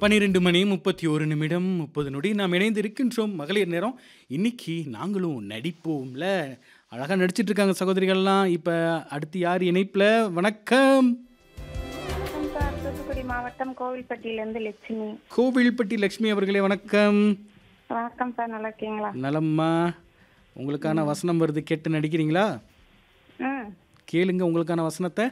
பன்னிரெண்டு மணி முப்பத்தி ஒரு நிமிடம் முப்பது நொடி நாம் இணைந்து இருக்கின்றோம் மகளிர் நேரம் இன்னைக்கு நாங்களும் நடிப்போம்ல அழகாக நடிச்சிட்டு இருக்காங்க சகோதரிகள்லாம் இப்போ அடுத்து யார் இணைப்பில் வணக்கம் வணக்கம் சார் தூத்துக்குடி மாவட்டம் கோவில்பட்டியிலேருந்து லட்சுமி கோவில்பட்டி லக்ஷ்மி அவர்களே வணக்கம் வணக்கம் சார் நல்லா இருக்கீங்களா நலம்மா உங்களுக்கான வசனம் வருது கேட்டு நடிக்கிறீங்களா ம் கேளுங்க உங்களுக்கான வசனத்தை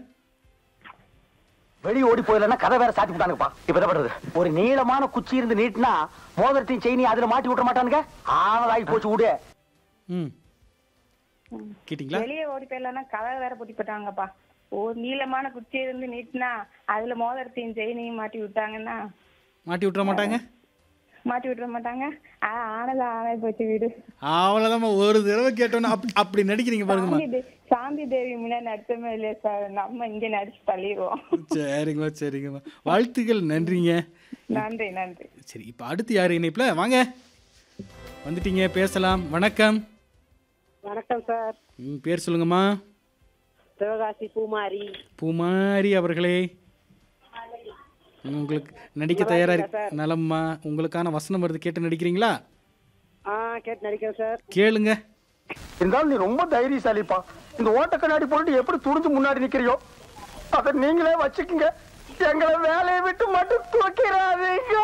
வெளிய ஓடி போயிடலன்னா கதை வேற சாத்தி விட்டானுங்கப்பா இப்ப என்ன பண்றது ஒரு நீளமான குச்சி இருந்து நீட்டினா மோதிரத்தையும் செயினி அதுல மாட்டி விட்டுற மாட்டானுங்க ஆவலாகி போச்சு விடு ம் கேட்டிங்களா வெளியே ஓடி போயிடலன்னா கதை வேற பூட்டி போட்டாங்கப்பா ஒரு நீளமான குச்சி இருந்து நீட்டினா அதுல மோதிரத்தையும் செயினையும் மாட்டி விட்டாங்கன்னா மாட்டி விட்டுற மாட்டாங்க மாட்டி விட்டுற மாட்டாங்க ஆ ஆனது ஆனாய் போச்சு வீடு அவ்வளோதாம்மா ஒரு தடவை கேட்டோன்னா அப்படி அப்படி நடிக்கிறீங்க பாருங்கம்மா சாந்தி தே- சாந்தி தேவி முன்னாடி நடிச்சமே இல்லையா சார் நம்ம இங்க நடிச்சு தள்ளிடுவோம் சரிங்கம்மா சரிங்கம்மா வாழ்த்துக்கள் நன்றிங்க நன்றி நன்றி சரி இப்போ அடுத்து யார் இணைப்பில் வாங்க வந்துட்டீங்க பேசலாம் வணக்கம் வணக்கம் சார் ம், பேர் சொல்லுங்கம்மா சிவகாசி பூமாரி பூமாரி அவர்களே ம், உங்களுக்கு நடிக்க தயாரா இருக்கு நலம்மா உங்களுக்கான வசனம் வருது கேட்டு நடிக்கிறீங்களா ஆ கேட்டு நடிக்கிறேன் சார் கேளுங்க இருந்தாலும் நீ ரொம்ப தைரியசாலிப்பா இந்த ஓட்ட கண்ணாடி போட்டு எப்படி துணிஞ்சு முன்னாடி நிக்கிறியோ அத நீங்களே வச்சுக்கோங்க எங்களை வேலையை விட்டு மட்டும் தூக்கிறாதீங்க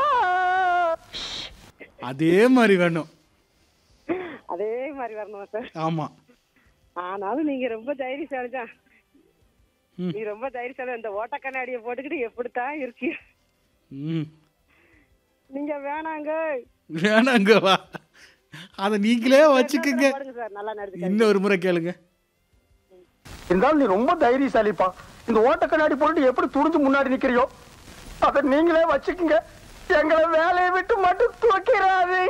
அதே மாதிரி வேணும் அதே மாதிரி வரணும் சார் ஆமாம் ஆனாலும் நீங்க ரொம்ப தைரியசாலி தான் ம். நீ ரொம்ப தைரியசாலி இந்த ஓட்ட கண்ணாடியை போட்டுக்கிட்டு எப்படித்தான் இருக்கீங்க ம் நீங்க வேணாங்க வேணாங்க வா அதை நீங்களே வச்சுக்கோங்க பாருங்க சார் நல்லா நடிச்சு இன்னொரு முறை கேளுங்க இருந்தாலும் நீ ரொம்ப தைரியசாலிப்பா இந்த ஓட்ட கண்ணாடி போட்டு எப்படி துணிஞ்சு முன்னாடி நிக்கிறியோ அத நீங்களே வச்சுக்கோங்க எங்களை வேலையை விட்டு